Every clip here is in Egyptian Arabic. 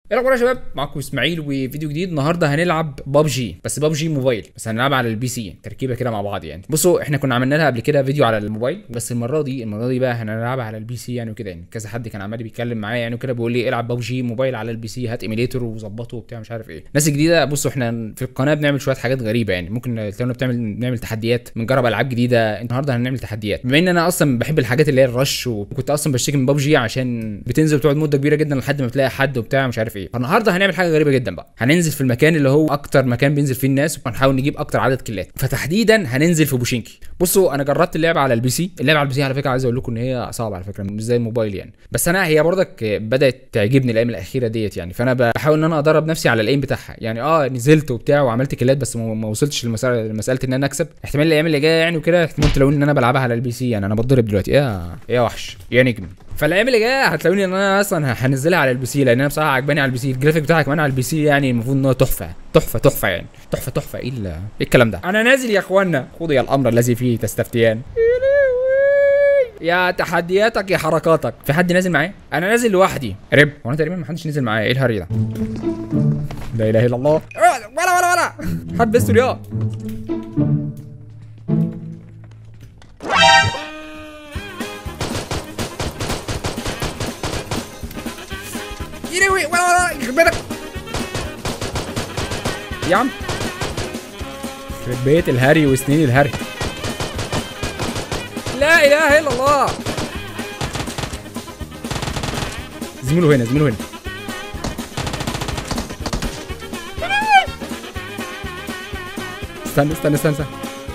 ايه الاخبار يا شباب معاكم اسماعيل وفيديو جديد النهارده هنلعب بابجي بس بابجي موبايل بس هنلعبها على البي سي تركيبه كده مع بعض يعني بصوا احنا كنا عملنا لها قبل كده فيديو على الموبايل بس المره دي المره دي بقى هنلعبها على البي سي يعني وكده يعني كذا حد كان عمال بيتكلم معايا يعني وكده بيقول لي العب بابجي موبايل على البي سي هات ايميليتور وظبطه وبتاع مش عارف ايه ناس جديده بصوا احنا في القناه بنعمل شويه حاجات غريبه يعني ممكن تلاقونا بتعمل بنعمل تحديات بنجرب العاب جديده النهارده هنعمل تحديات بما ان انا اصلا بحب الحاجات اللي هي الرش وكنت اصلا بشتكي من بابجي عشان بتنزل وتقعد مده كبيره جدا لحد ما تلاقي حد وبتاع مش عارف ايه فالنهارده هنعمل حاجه غريبه جدا بقى هننزل في المكان اللي هو اكتر مكان بينزل فيه الناس وهنحاول نجيب اكتر عدد كيلات فتحديدا هننزل في بوشينكي بصوا انا جربت اللعبه على البي سي اللعبه على البي سي على فكره عايز اقول لكم ان هي صعبه على فكره مش زي الموبايل يعني بس انا هي برضك بدات تعجبني الايام الاخيره ديت يعني فانا بحاول ان انا ادرب نفسي على الايم بتاعها يعني اه نزلت وبتاع وعملت كيلات بس ما ما وصلتش لمساله لمساله ان انا اكسب احتمال الايام اللي جايه يعني وكده احتمال تلاقوني ان انا بلعبها على البي سي يعني انا بتضرب دلوقتي يا يا وحش يا نجم فالايام اللي جايه هتلاقوني ان انا اصلا هنزلها على البي سي لان انا بصراحه عجباني على البي سي الجرافيك بتاعها كمان على البي سي يعني المفروض ان هو تحفه تحفه تحفه يعني تحفه تحفه ايه ال- ايه الكلام ده انا نازل يا اخوانا خذوا الامر الذي فيه تستفتيان يا تحدياتك يا حركاتك في حد نازل معايا انا نازل لوحدي رب هو انا تقريبا ما حدش نزل معايا ايه الهري ده لا اله الا الله ولا ولا ولا حد بيستر يا يلوي ولا ولا يخرب بيتك يا عم يخرب بيت الهري وسنين الهري لا اله الا الله زميله هنا زميله هنا استنى استنى استنى, استنى.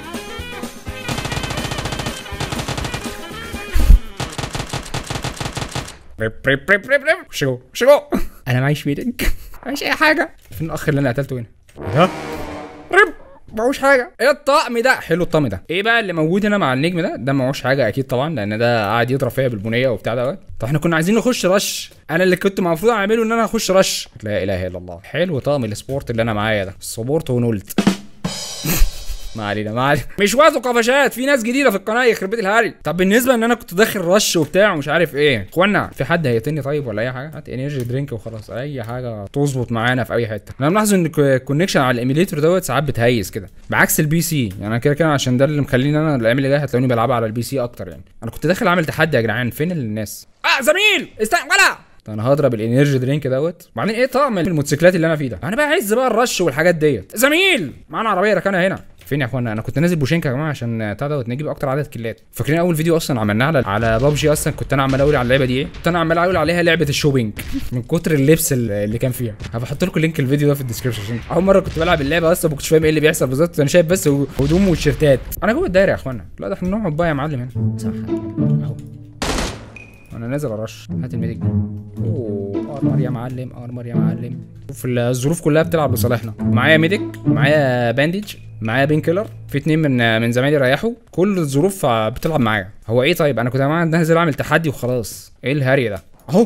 ريب ريب ريب ريب ريب شو شو انا معيش ميتنج معيش اي حاجه فين الاخ اللي انا قتلته هنا ها ريب معوش حاجه ايه الطقم ده حلو الطقم ده ايه بقى اللي موجود هنا مع النجم ده ده معوش حاجه اكيد طبعا لان ده قاعد يضرب فيا بالبنيه وبتاع ده طب احنا كنا عايزين نخش رش انا اللي كنت المفروض اعمله ان انا اخش رش لا اله الا الله حلو طقم السبورت اللي انا معايا ده سبورت ونولت ما علينا ما علينا مش وقت قفشات في ناس جديده في القناه يخرب بيت الهري طب بالنسبه ان انا كنت داخل رش وبتاع ومش عارف ايه اخوانا في حد هيقتلني طيب ولا اي حاجه هات انرجي درينك وخلاص اي حاجه تظبط معانا في اي حته انا ملاحظ ان الكونكشن على الايميليتور دوت ساعات بتهيس كده بعكس البي سي يعني انا كده كده عشان ده اللي مخليني انا الايام اللي جايه هتلاقوني بلعبها على البي سي اكتر يعني انا كنت داخل اعمل تحدي يا جدعان فين الناس اه زميل استنى ولا انا هضرب الانرجي درينك دوت وبعدين ايه طقم الموتوسيكلات اللي انا فيه ده انا بقى عايز بقى الرش والحاجات ديت زميل معانا عربيه ركنها هنا فين يا اخوانا انا كنت نازل بوشينكا يا جماعه عشان بتاع دوت نجيب اكتر عدد كيلات فاكرين اول فيديو اصلا عملناه على على بابجي اصلا كنت انا عمال اقول على اللعبه دي ايه كنت انا عمال اقول عليها لعبه الشوبينج من كتر اللبس اللي كان فيها هبحط لكم لينك الفيديو ده في الديسكربشن عشان اول مره كنت بلعب اللعبه اصلا ما كنتش فاهم ايه اللي بيحصل بالظبط انا شايف بس هدوم وتيشيرتات انا جوه الدايره يا اخوانا لا ده احنا نقعد بقى يا معلم هنا صح اهو انا نازل ارش هات الميديك اوه ارمر يا معلم ارمر يا معلم شوف الظروف كلها بتلعب لصالحنا معايا ميديك معايا بانديج معايا بين كيلر في اتنين من من زمايلي ريحوا كل الظروف بتلعب معايا هو ايه طيب انا كنت نازل اعمل تحدي وخلاص ايه الهري ده اهو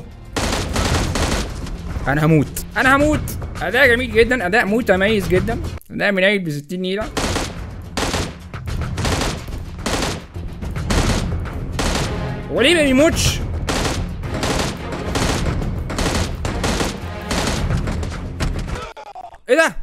انا هموت انا هموت اداء جميل جدا اداء متميز جدا اداء منيل ب 60 نيله هو ليه ما بيموتش ايه ده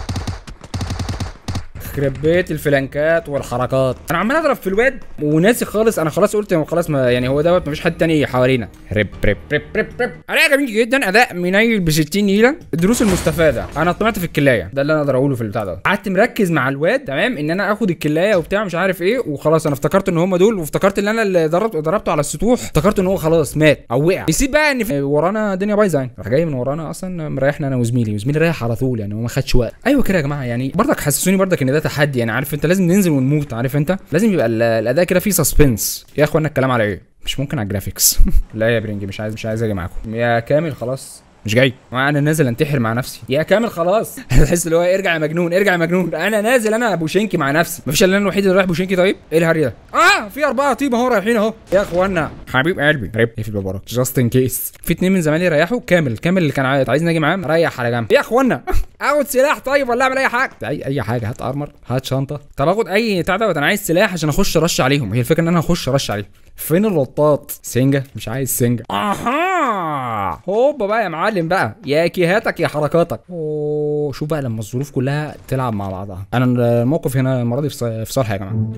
يخرب بيت الفلانكات والحركات انا عمال اضرب في الواد وناسي خالص انا خلاص قلت خلاص ما يعني هو دوت مفيش حد تاني حوالينا ريب ريب ريب ريب ريب اداء جميل جدا اداء منيل ب 60 نيله الدروس المستفاده انا طمعت في الكلايه ده اللي انا اقدر اقوله في البتاع ده قعدت مركز مع الواد تمام ان انا اخد الكلايه وبتاع مش عارف ايه وخلاص انا افتكرت ان هم دول وافتكرت ان انا اللي ضربت ضربته على السطوح افتكرت ان هو خلاص مات او وقع يسيب بقى ان في ورانا الدنيا بايظه يعني راح جاي من ورانا اصلا مريحنا انا وزميلي وزميلي رايح على طول يعني هو ما خدش وقت ايوه كده يا جماعه يعني برضك حسسوني برضك ان ده تحدي يعني عارف انت لازم ننزل ونموت عارف انت لازم يبقى ال- الاداء كده فيه سسبنس يا اخوانا الكلام على ايه مش ممكن على الجرافيكس لا يا برنجي مش عايز مش عايز اجي معاكم يا كامل خلاص مش جاي انا نازل انتحر مع نفسي يا كامل خلاص تحس اللي هو ارجع يا مجنون ارجع يا مجنون انا نازل انا بوشينكي مع نفسي مفيش الا انا الوحيد اللي رايح بوشينكي طيب ايه الهري ده اه في اربعه طيب اهو رايحين اهو يا اخوانا حبيب قلبي ريب ايه في الباب وراك جاست ان كيس في اتنين من زمايلي ريحوا كامل كامل اللي كان عايز عايزني اجي معاه ريح على جنب يا اخوانا اخد سلاح طيب ولا اعمل اي حاجه اي اي حاجه هات ارمر هات شنطه طب اخد اي بتاع دوت انا عايز سلاح عشان اخش رش عليهم هي الفكره ان انا هخش رش عليهم فين اللطات سنجه مش عايز سنجه اها هوبا هوبا بقى يا معلم بقى يا كيهاتك يا حركاتك اوه شوف بقى لما الظروف كلها تلعب مع بعضها انا الموقف هنا المره دي في ص- في صالحي يا جماعه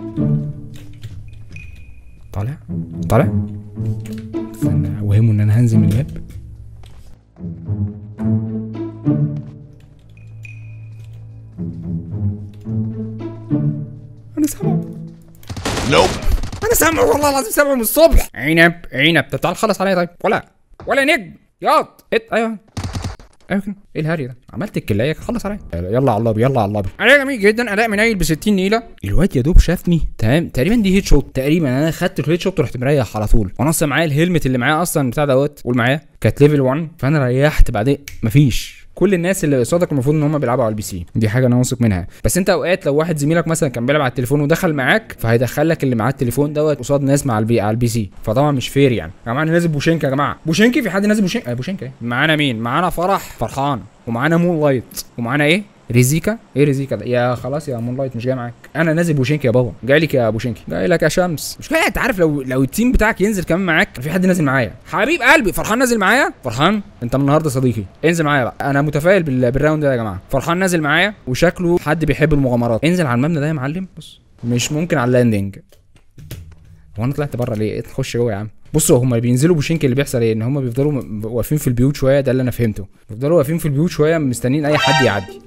طالع طالع استنى اوهمه ان انا هنزل من الباب انا سامعه انا سامعه والله العظيم سامعه من الصبح عنب عنب طب تعال خلص عليا طيب ولا ولا نجم ياض ات ايوه ايوه كده ايه الهري ده عملت الكلايه خلص عليا يلا على اللابي يلا على اللابي اداء جميل جدا اداء منيل ب 60 نيله الواد يا دوب شافني تمام تقريبا دي هيد شوت تقريبا انا خدت الهيد شوت ورحت مريح على طول وانا اصلا معايا الهلمت اللي معايا اصلا بتاع دوت قول معايا كانت ليفل 1 فانا ريحت بعدين مفيش كل الناس اللي قصادك المفروض ان هم بيلعبوا على البي سي دي حاجه انا واثق منها بس انت اوقات لو واحد زميلك مثلا كان بيلعب على التليفون ودخل معاك فهيدخل لك اللي معاه التليفون دوت قصاد ناس مع البي على البي سي فطبعا مش فير يعني يا جماعه انا نازل بوشينكا يا جماعه بوشينكي في حد نازل بوشينكا آه بوشينكا ايه معانا مين معانا فرح فرحان ومعانا مون لايت ومعانا ايه ريزيكا ايه ريزيكا ده يا خلاص يا مون لايت مش جاي معاك انا نازل بوشينكي يا بابا جاي لك يا بوشينكي جاي لك يا شمس مش كده انت عارف لو لو التيم بتاعك ينزل كمان معاك في حد نازل معايا حبيب قلبي فرحان نازل معايا فرحان انت من النهارده صديقي انزل معايا بقى انا متفائل بال... بالراوند ده يا جماعه فرحان نازل معايا وشكله حد بيحب المغامرات انزل على المبنى ده يا معلم بص مش ممكن على اللاندنج هو انا طلعت بره ليه؟ تخش جوه يا عم بصوا هم بينزلوا بوشينك اللي بيحصل ايه ان هم بيفضلوا م- واقفين في البيوت شويه ده اللي انا فهمته بيفضلوا واقفين في البيوت شويه مستنيين اي حد يعدي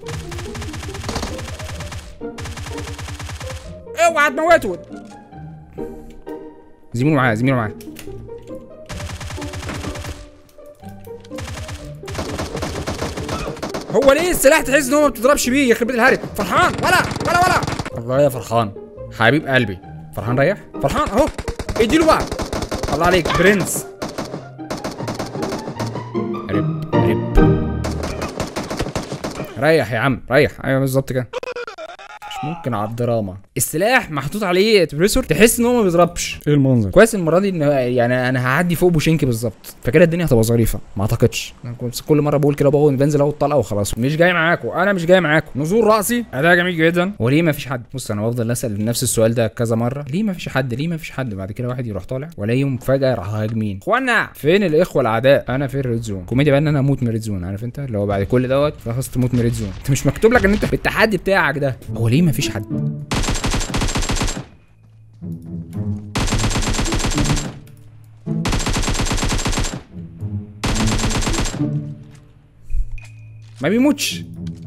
اوعى تموتوا زميله معايا زميله معايا هو ليه السلاح تحس ان هو ما بتضربش بيه يخرب بيت الهرب فرحان ولا ولا ولا الله يا فرحان حبيب قلبي فرحان ريح فرحان اهو اديله بقى الله عليك برنس رب رب ريح يا عم ريح ايوه بالظبط كده مش ممكن على الدراما السلاح محطوط عليه تبريسور تحس ان هو ما بيضربش ايه المنظر كويس المره دي ان يعني انا هعدي فوق بوشينكي بالظبط فكده الدنيا هتبقى ظريفه ما اعتقدش أنا كنت كل مره بقول كده بقول بنزل اول طلقه وخلاص مش جاي معاكم انا مش جاي معاكم نزول راسي اداء جميل جدا وليه ما فيش حد بص انا بفضل اسال نفس السؤال ده كذا مره ليه ما فيش حد ليه ما فيش حد بعد كده واحد يروح طالع والاقيهم فجاه راح هاجمين اخوانا فين الاخوه الاعداء انا في الريد زون كوميديا بقى ان انا اموت من الريد زون عارف انت اللي هو بعد كل دوت خلاص تموت من الريد زون انت مش مكتوب لك ان انت بالتحدي بتاعك ده هو ليه ما فيش حد ما بيموتش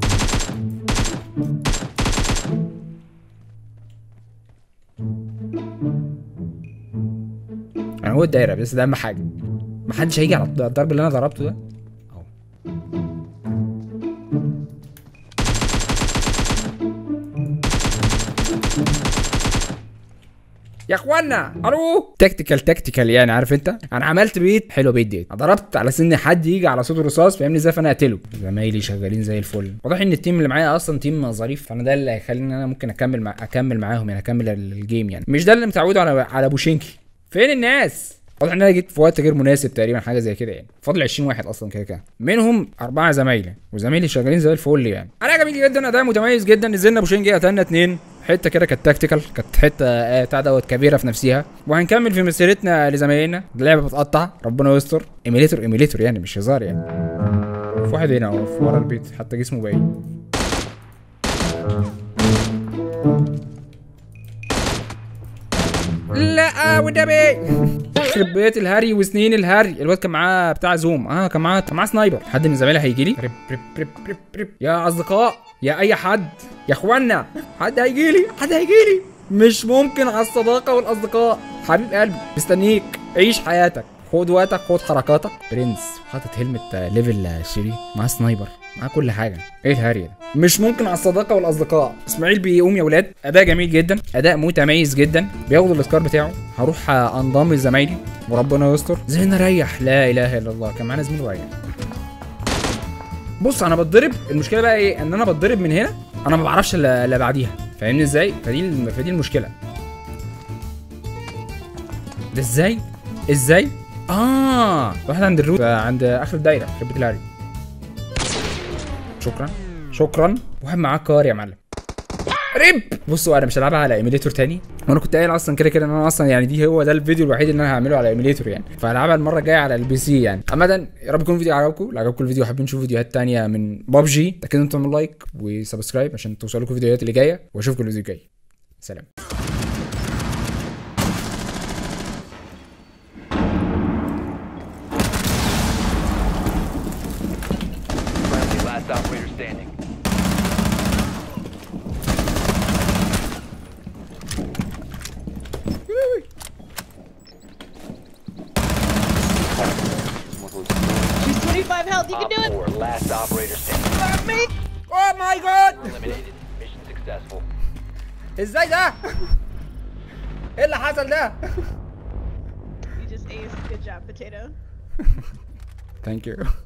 انا هو الدايره بس ده اهم حاجه ما حدش هيجي على الضرب اللي انا ضربته ده اهو يا اخوانا الو تكتيكال تكتيكال يعني عارف انت انا عملت بيت حلو بيت ديت ضربت على سن حد يجي على صوت الرصاص فاهمني ازاي فانا اقتله زمايلي شغالين زي الفل واضح ان التيم اللي معايا اصلا تيم ظريف فانا ده اللي هيخليني انا ممكن اكمل مع... اكمل معاهم يعني اكمل ال- الجيم يعني مش ده اللي متعود على على بوشينكي فين الناس واضح ان انا جيت في وقت غير مناسب تقريبا حاجه زي كده يعني فاضل 20 واحد اصلا كده كده منهم اربعه زمايلي وزمايلي شغالين زي الفل يعني انا جميل جدا اداء متميز جدا نزلنا بوشينجي قتلنا اتنين حته كده كانت تاكتيكال كانت حته آه، بتاع دوت كبيره في نفسها وهنكمل في مسيرتنا لزمايلنا اللعبه بتقطع ربنا يستر ايميليتور ايميليتور يعني مش هزار يعني في واحد هنا اهو في ورا البيت حتى جسمه باين لا والنبي يخرب بيت الهري وسنين الهري الواد كان معاه بتاع زوم اه كان معاه كان معاه سنايبر حد من زمايلي هيجي لي رب رب رب رب رب. يا اصدقاء يا اي حد يا اخوانا حد هيجي لي حد هيجي لي مش ممكن على الصداقه والاصدقاء حبيب قلبي مستنيك عيش حياتك خد وقتك خد حركاتك برنس حاطط هلمة آه، ليفل آه، شيري معاه سنايبر معاه كل حاجه ايه الهري ده مش ممكن على الصداقه والاصدقاء اسماعيل بيقوم يا ولاد اداء جميل جدا اداء متميز جدا بياخد الاسكار بتاعه هروح آه، انضم لزمايلي وربنا يستر زين ريح لا اله الا الله كان معانا زميل ريح بص انا بتضرب المشكله بقى ايه ان انا بتضرب من هنا انا ما بعرفش الا إلا بعديها فاهمني ازاي فدي الم- فدي المشكله ده ازاي ازاي اه واحد عند الروت آه، عند اخر الدايره في بيت الهري شكرا شكرا واحد معاه كار يا معلم ريب بصوا انا مش هلعبها على ايميليتور تاني وانا كنت قايل اصلا كده كده ان انا اصلا يعني دي هو ده الفيديو الوحيد اللي انا هعمله على ايميليتور يعني فهلعبها المره الجايه على البي سي يعني عامه يا رب يكون الفيديو عجبكم لو عجبكم الفيديو حابين تشوفوا فيديوهات تانية من بابجي تاكدوا انتم تعملوا لايك وسبسكرايب عشان توصلوا لكم الفيديوهات اللي جايه واشوفكم الفيديو الجاي سلام Friendly, last operator standing. She's 25 health. You can Op do it. 4, last operator standing. Me. اوه ماي جاد Eliminated. Mission successful. ازاي ده ايه اللي حصل ده You just aced. Good job, potato. ثانك يو